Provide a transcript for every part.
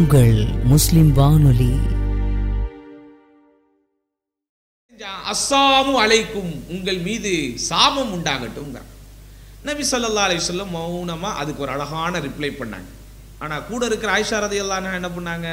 உங்கள் முஸ்லிம் வானொலி அஸ்ஸாமு அலைக்கும் உங்கள் மீது சாபம் உண்டாகட்டும் நபி ஸல்லல்லாஹு அலைஹி வஸல்லம் மௌனமா அதுக்கு ஒரு அழகான ரிப்ளை பண்ணாங்க ஆனா கூட இருக்கிற ஆயிஷா ரதியல்லாஹு என்ன பண்ணாங்க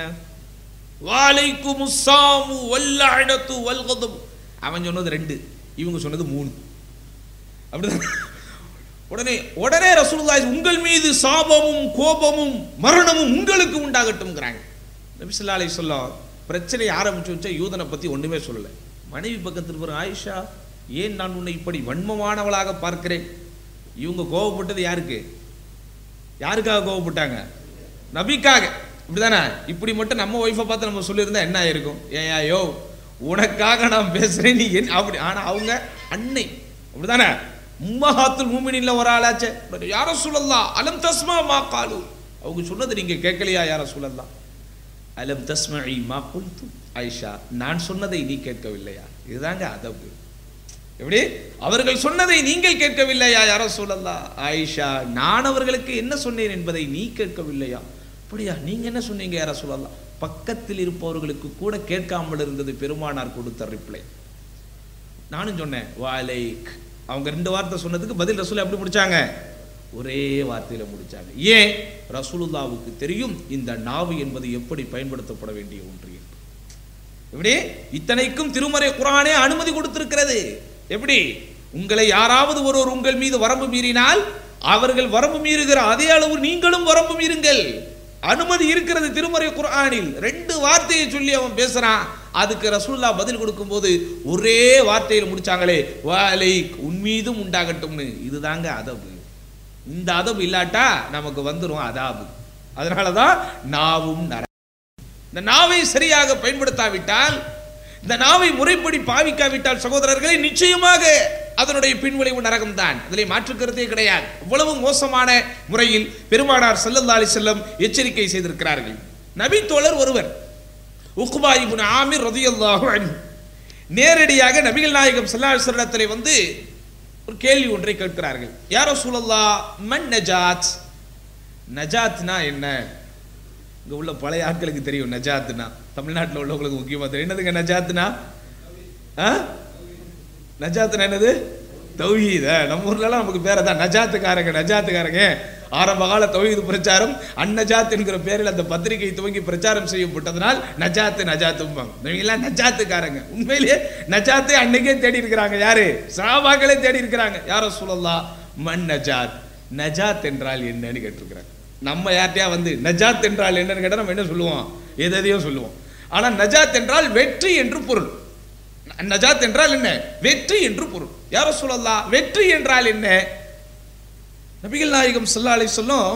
வாலைக்கும் உஸ்ஸாமு வல்லஅனத்து வல்கதப் அவன் சொன்னது ரெண்டு இவங்க சொன்னது மூணு அப்படிதான் உடனே உடனே ரசூலுல்லாஹி உங்கள் மீது சாபமும் கோபமும் மரணமும் உங்களுக்கு உண்டாகட்டும்ங்கிறாங்க நபி ஸல்லல்லாஹு அலைஹி வஸல்லம் பிரச்சனை ஆரம்பிச்சு வச்சா யூதனை பத்தி ஒண்ணுமே சொல்லல மனைவி பக்கத்தில் இருக்கிற ஆயிஷா ஏன் நான் உன்னை இப்படி வன்மமானவளாக பார்க்கிறேன் இவங்க கோவப்பட்டது யாருக்கு யாருக்காக கோவப்பட்டாங்க நபிக்காக இப்படிதானே இப்படி மட்டும் நம்ம ஒய்ஃபை பார்த்து நம்ம சொல்லியிருந்தா என்ன ஆயிருக்கும் ஏயா யோ உனக்காக நான் பேசுறேன் நீ என் அப்படி ஆனா அவங்க அன்னை அப்படிதானே உம்மஹாத்துல் மூமினின்ல ஒரு ஆளாச்சே யார சொல்லலாம் அலம் தஸ்மா மா காலு அவங்க சொன்னது நீங்க கேட்கலையா யார சொல்லலாம் அலம் தஸ்மஇ மா குல்து ஆயிஷா நான் சொன்னதை நீ கேட்கவில்லையா இதுதாங்க அதப்பு எப்படி அவர்கள் சொன்னதை நீங்கள் கேட்கவில்லையா யாரோ சொல்லலாம் ஆயிஷா நான் அவர்களுக்கு என்ன சொன்னேன் என்பதை நீ கேட்கவில்லையா அப்படியா நீங்க என்ன சொன்னீங்க யாரோ சொல்லலாம் பக்கத்தில் இருப்பவர்களுக்கு கூட கேட்காமல் இருந்தது பெருமானார் கொடுத்த ரிப்ளை நானும் சொன்னேன் வாலைக் அவங்க ரெண்டு வார்த்தை சொன்னதுக்கு பதில் ரசூல் எப்படி முடிச்சாங்க ஒரே வார்த்தையில முடிச்சாங்க ஏன் ரசூலுல்லாவுக்கு தெரியும் இந்த நாவு என்பது எப்படி பயன்படுத்தப்பட வேண்டிய ஒன்று என்று எப்படி இத்தனைக்கும் திருமறை குரானே அனுமதி கொடுத்திருக்கிறது எப்படி உங்களை யாராவது ஒருவர் உங்கள் மீது வரம்பு மீறினால் அவர்கள் வரம்பு மீறுகிற அதே அளவு நீங்களும் வரம்பு மீறுங்கள் அனுமதி இருக்கிறது திருமறை குர்ஆனில் ரெண்டு வார்த்தையை சொல்லி அவன் பேசுறான் அதுக்கு ரசூல்லா பதில் கொடுக்கும்போது ஒரே வார்த்தையில் முடிச்சாங்களே வாலை உன் மீதும் உண்டாகட்டும்னு இதுதாங்க அதபு இந்த அதபு இல்லாட்டா நமக்கு வந்துரும் அதாபு அதனாலதான் நாவும் நர இந்த நாவை சரியாக பயன்படுத்தாவிட்டால் இந்த நாவை முறைப்படி பாவிக்காவிட்டால் சகோதரர்களே நிச்சயமாக அதனுடைய பின்விளைவு நரகம்தான் இதில் மாற்றுக்கருத்தே கிடையாது இவ்வளவு மோசமான முறையில் பெருமானார் ஸல்லல்லாஹு அலைஹி செல்லம் எச்சரிக்கை செய்திருக்கிறார்கள் நபி தோழர் ஒருவர் உக்பா இப்னு ஆமிர் ரதியல்லாஹு அன்ஹு நேரடியாக நபிகள் நாயகம் ஸல்லல்லாஹு அலைஹி வஸல்லத்திலே வந்து ஒரு கேள்வி ஒன்றை கேட்கிறார்கள் யார் ரசூலல்லாஹ் மன் நஜாத் நஜாத்னா என்ன இங்க உள்ள பழைய ஆட்களுக்கு தெரியும் நஜாத்னா தமிழ்நாட்டில் உள்ளவங்களுக்கு முக்கியமா தெரியும் என்னதுங்க நஜாத்னா ஆ? நஜாத்னா என்னது தௌஹீத நம்ம ஊர்லலாம் நமக்கு பேர் தான் நஜாத்துக்காரங்க நஜாத்துக்காரங்க ஆரம்ப கால தௌஹீது பிரச்சாரம் அந்நஜாத் என்கிற பேரில் அந்த பத்திரிகை துவங்கி பிரச்சாரம் செய்யப்பட்டதனால் நஜாத்து நஜாத்தும்பாங்க இவங்கெல்லாம் நஜாத்துக்காரங்க உண்மையிலேயே நஜாத்தை அன்னைக்கே தேடி இருக்கிறாங்க யாரு சாபாக்களே தேடி இருக்கிறாங்க யாரோ சொல்லலாம் மன் நஜாத் நஜாத் என்றால் என்னன்னு கேட்டிருக்கிறாங்க நம்ம யார்ட்டையா வந்து நஜாத் என்றால் என்னன்னு கேட்டால் நம்ம என்ன சொல்லுவோம் எதையும் சொல்லுவோம் ஆனா நஜாத் என்றால் வெற்றி என்று பொருள் ந- நஜாத் என்றால் என்ன வெற்றி என்று பொருள் யார சொல்லலாம் வெற்றி என்றால் என்ன நபிகள் நாயகம் ஸல்லல்லாஹு அலைஹி சொல்லும்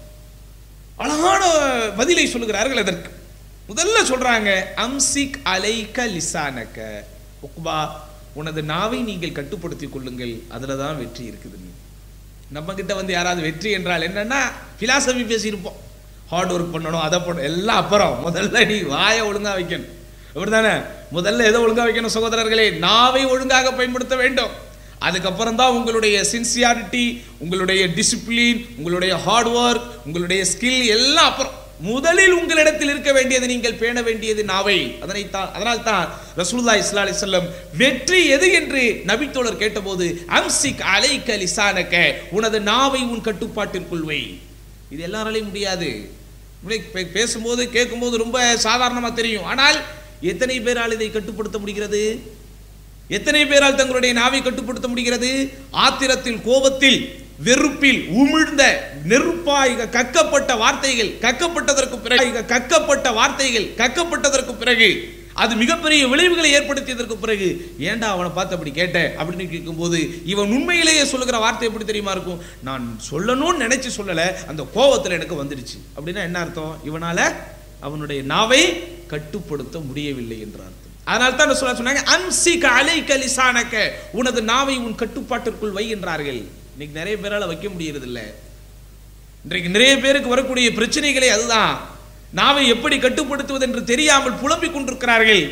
அழகான பதிலை சொல்லுகிறார்கள் அதற்கு முதல்ல சொல்றாங்க அம்சிக் அலைக்க லிசானக உக்பா உனது நாவை நீங்கள் கட்டுப்படுத்திக் கொள்ளுங்கள் அதுல தான் வெற்றி இருக்குதுன்னு நம்ம கிட்ட வந்து யாராவது வெற்றி என்றால் என்னன்னா பிலாசபி பேசியிருப்போம் ஹார்ட் ஒர்க் பண்ணணும் அதை பண்ணணும் எல்லாம் அப்புறம் முதல்ல நீ வாயை ஒழுங்கா வைக்கணும் அப்படிதானே முதல்ல எதை ஒழுங்கா வைக்கணும் சகோதரர்களே நாவை ஒழுங்காக பயன்படுத்த வேண்டும் அதுக்கப்புறம் தான் உங்களுடைய சின்சியாரிட்டி உங்களுடைய டிசிப்ளின் உங்களுடைய ஹார்ட் ஒர்க் உங்களுடைய ஸ்கில் எல்லாம் அப்புறம் முதலில் உங்களிடத்தில் இருக்க வேண்டியது நீங்கள் பேண வேண்டியது நாவை அதனை தான் அதனால் தான் ரசூலுல்லாஹி ஸல்லல்லாஹு அலைஹி வஸல்லம் வெற்றி எது என்று நபித்தோழர் கேட்டபோது அம்சிக் அலைக்க லிசானக உனது நாவை உன் கட்டுப்பாட்டிற்குள் வை இது எல்லாராலையும் முடியாது இப்படி பே- பேசும்போது கேட்கும்போது ரொம்ப சாதாரணமா தெரியும் ஆனால் எத்தனை பேரால் இதை கட்டுப்படுத்த முடிகிறது எத்தனை பேரால் தங்களுடைய நாவை கட்டுப்படுத்த முடிகிறது ஆத்திரத்தில் கோபத்தில் வெறுப்பில் உமிழ்ந்த நெருப்பாய் கக்கப்பட்ட வார்த்தைகள் கக்கப்பட்டதற்கு பிறகு கக்கப்பட்ட வார்த்தைகள் கக்கப்பட்டதற்கு பிறகு அது மிகப்பெரிய விளைவுகளை ஏற்படுத்தியதற்கு பிறகு ஏன்டா அவனை பார்த்து அப்படி கேட்ட அப்படின்னு கேட்கும்போது இவன் உண்மையிலேயே சொல்லுகிற வார்த்தை எப்படி தெரியுமா இருக்கும் நான் சொல்லணும்னு நினைச்சு சொல்லல அந்த கோபத்துல எனக்கு வந்துடுச்சு அப்படின்னா என்ன அர்த்தம் இவனால அவனுடைய நாவை கட்டுப்படுத்த முடியவில்லை என்ற அர்த்தம் அதனால தான் சொல்ல சொன்னாங்க அம்சிக அலைக்க லிசானக உனது நாவை உன் கட்டுப்பாட்டிற்குள் வை என்றார்கள் இன்னைக்கு நிறைய பேரால வைக்க முடியறது இல்ல இன்றைக்கு நிறைய பேருக்கு வரக்கூடிய பிரச்சனைகளே அதுதான் நாவை எப்படி கட்டுப்படுத்துவது என்று தெரியாமல் புலம்பிக் கொண்டிருக்கிறார்கள்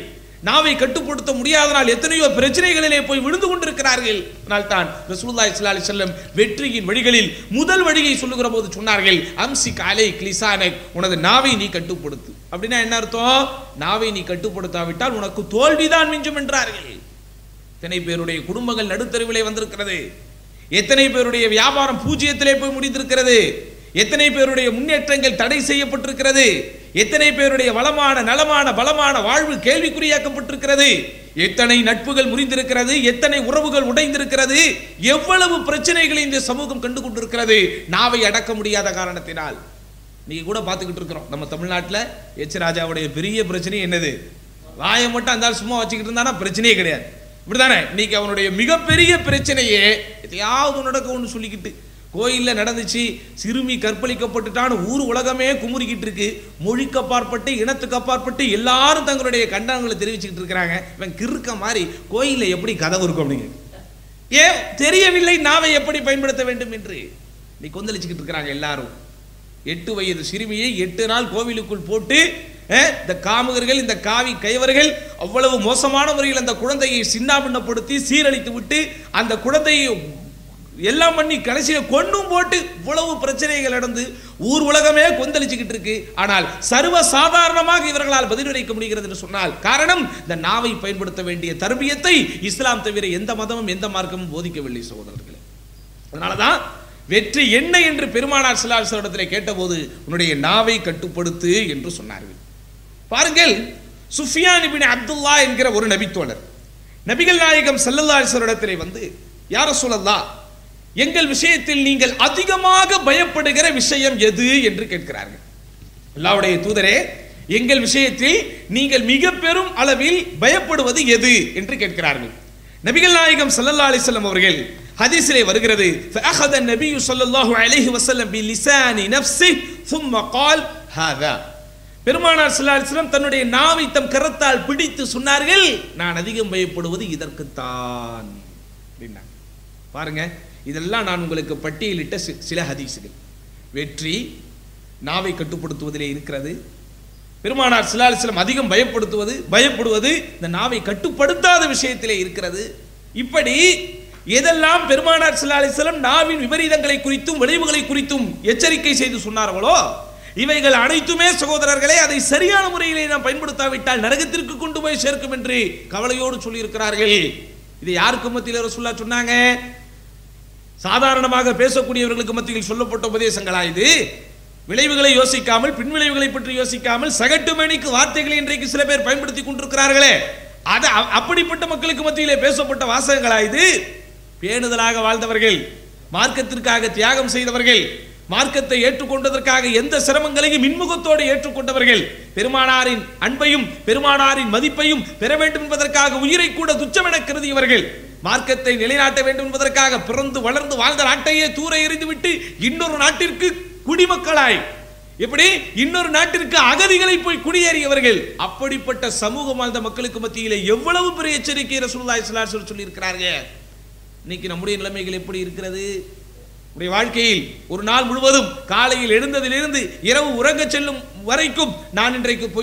நாவை கட்டுப்படுத்த முடியாதனால் எத்தனையோ பிரச்சனைகளிலே போய் விழுந்து கொண்டிருக்கிறார்கள் அதனால் தான் ரசூலுல்லாஹி ஸல்லல்லாஹு அலைஹி வஸல்லம் வெற்றியின் வழிகளில் முதல் வழியை சொல்லுகிற போது சொன்னார்கள் அம்சிக் அலை கிளிசானக் உனது நாவை நீ கட்டுப்படுத்து அப்படின்னா என்ன அர்த்தம் நாவை நீ கட்டுப்படுத்தாவிட்டால் உனக்கு தோல்விதான் மிஞ்சும் என்றார்கள் எத்தனை பேருடைய குடும்பங்கள் நடுத்தருவிலே வந்திருக்கிறது எத்தனை பேருடைய வியாபாரம் பூஜ்ஜியத்திலே போய் முடிந்திருக்கிறது எத்தனை பேருடைய முன்னேற்றங்கள் தடை செய்யப்பட்டிருக்கிறது எத்தனை பேருடைய வளமான நலமான பலமான வாழ்வு கேள்விக்குறியாக்கப்பட்டிருக்கிறது எத்தனை நட்புகள் முறிந்திருக்கிறது எத்தனை உறவுகள் உடைந்திருக்கிறது எவ்வளவு பிரச்சனைகளை இந்த சமூகம் கண்டு கொண்டிருக்கிறது நாவை அடக்க முடியாத காரணத்தினால் நீங்க கூட பார்த்துக்கிட்டு இருக்கிறோம் நம்ம தமிழ்நாட்டில் எச் ராஜாவுடைய பெரிய பிரச்சனை என்னது வாயை மட்டும் அந்த ஆள் சும்மா வச்சுக்கிட்டு இருந்தானா பிரச்சனையே கிடையாது இப்படிதானே இன்னைக்கு அவனுடைய மிகப்பெரிய பிரச்சனையே எதையாவது நடக்க ஒன்று சொல்லிக்கிட்டு கோயிலில் நடந்துச்சு சிறுமி கற்பழிக்கப்பட்டுட்டான்னு ஊர் உலகமே குமுறிக்கிட்டு இருக்கு மொழிக்கு அப்பாற்பட்டு இனத்துக்கு அப்பாற்பட்டு எல்லாரும் தங்களுடைய கண்டனங்களை தெரிவிச்சுக்கிட்டு இருக்கிறாங்க இவன் கிறுக்க மாதிரி கோயிலில் எப்படி கதவு இருக்கும் அப்படிங்க ஏன் தெரியவில்லை நாவை எப்படி பயன்படுத்த வேண்டும் என்று நீ கொந்தளிச்சுக்கிட்டு இருக்கிறாங்க எல்லாரும் எட்டு வயது சிறுமியை எட்டு நாள் கோவிலுக்குள் போட்டு அஹ், இந்த காமுகர்கள் இந்த காவி கைவர்கள் அவ்வளவு மோசமான முறையில் அந்த குழந்தையை சின்னாபின்னப்படுத்தி சீரழித்து விட்டு அந்த குழந்தையை எல்லாம் பண்ணி கடைசியில கொண்டும் போட்டு இவ்வளவு பிரச்சனைகள் நடந்து ஊர் உலகமே கொந்தளிச்சுக்கிட்டு இருக்கு ஆனால் சர்வ சாதாரணமாக இவர்களால் பதிலளிக்க முடிகிறது என்று சொன்னால் காரணம் இந்த நாவை பயன்படுத்த வேண்டிய தர்பியத்தை இஸ்லாம் தவிர எந்த மதமும் எந்த மார்க்கமும் போதிக்கவில்லை சகோதரர்களே அதனாலதான் வெற்றி என்ன என்று பெருமானார் சிலாசரிடத்திலே கேட்டபோது உன்னுடைய நாவை கட்டுப்படுத்து என்று சொன்னார்கள் பாருங்கள் சுஃபியான் இபின் அப்துல்லா என்கிற ஒரு நபித்தோழர் நபிகள் நாயகம் ஸல்லல்லாஹு அலைஹி வஸல்லம் வந்து யார சொல்லல்லா எங்கள் விஷயத்தில் நீங்கள் அதிகமாக பயப்படுகிற விஷயம் எது என்று கேட்கிறார்கள் அல்லாஹ்வுடைய தூதரே எங்கள் விஷயத்தில் நீங்கள் மிக பெரும் அளவில் பயப்படுவது எது என்று கேட்கிறார்கள் நபிகள் நாயகம் ஸல்லல்லாஹு அலைஹி வஸல்லம் அவர்கள் ஹதீஸிலே வருகிறது فأخذ النبي صلى الله عليه وسلم بلسان نفسه ثم قال هذا பெருமானார் ஸல்லல்லாஹு அலைஹி வஸல்லம் தன்னுடைய நாவை தம் கரத்தால் பிடித்து சொன்னார்கள் நான் அதிகம் பயப்படுவது இதற்குத்தான் அப்படின்னாங்க பாருங்க இதெல்லாம் நான் உங்களுக்கு பட்டியலிட்ட சி- சில ஹதீஸுகள் வெற்றி நாவை கட்டுப்படுத்துவதிலே இருக்கிறது பெருமானார் சிலாலிஸ்லம் அதிகம் பயப்படுத்துவது பயப்படுவது இந்த நாவை கட்டுப்படுத்தாத விஷயத்திலே இருக்கிறது இப்படி எதெல்லாம் பெருமானார் சிலாலிஸ்லம் நாவின் விபரீதங்களை குறித்தும் விளைவுகளை குறித்தும் எச்சரிக்கை செய்து சொன்னார்களோ இவைகள் அனைத்துமே சகோதரர்களே அதை சரியான முறையிலே நாம் பயன்படுத்தாவிட்டால் நரகத்திற்கு கொண்டு போய் சேர்க்கும் என்று கவலையோடு சொல்லியிருக்கிறார்கள் இது யாருக்கு மத்தியில் ரசூல்லா சொன்னாங்க சாதாரணமாக பேசக்கூடியவர்களுக்கு மத்தியில் சொல்லப்பட்ட உபதேசங்களா இது விளைவுகளை யோசிக்காமல் பின் விளைவுகளை பற்றி யோசிக்காமல் சகட்டு மணிக்கு வார்த்தைகளை இன்றைக்கு சில பேர் பயன்படுத்தி கொண்டிருக்கிறார்களே அது அ- அப்படிப்பட்ட மக்களுக்கு மத்தியிலே பேசப்பட்ட வாசகங்களா இது பேணுதலாக வாழ்ந்தவர்கள் மார்க்கத்திற்காக தியாகம் செய்தவர்கள் மார்க்கத்தை ஏற்றுக்கொண்டதற்காக எந்த சிரமங்களையும் இன்முகத்தோடு ஏற்றுக்கொண்டவர்கள் பெருமானாரின் அன்பையும் பெருமானாரின் மதிப்பையும் பெற வேண்டும் என்பதற்காக உயிரை கூட துச்சமென கருதியவர்கள் மார்க்கத்தை நிலைநாட்ட வேண்டும் என்பதற்காக பிறந்து வளர்ந்து வாழ்ந்த நாட்டையே தூர எறிந்துவிட்டு இன்னொரு நாட்டிற்கு குடிமக்களாய் எப்படி இன்னொரு நாட்டிற்கு அகதிகளை போய் குடியேறியவர்கள் அப்படிப்பட்ட சமூகம் வாழ்ந்த மக்களுக்கு மத்தியிலே எவ்வளவு பெரிய எச்சரிக்கை ரசூலுல்லாஹி ஸல்லல்லாஹு அலைஹி வஸல்லம் சொல்லி இருக்கிறார்கள் இன்னைக்கு நம்முடைய நிலைமைகள் எப்படி இருக்கிறது உடைய வாழ்க்கையில் ஒரு நாள் முழுவதும் காலையில் எழுந்ததிலிருந்து இரவு உறங்கச் செல்லும் வரைக்கும் நான் இன்றைக்கு பொய்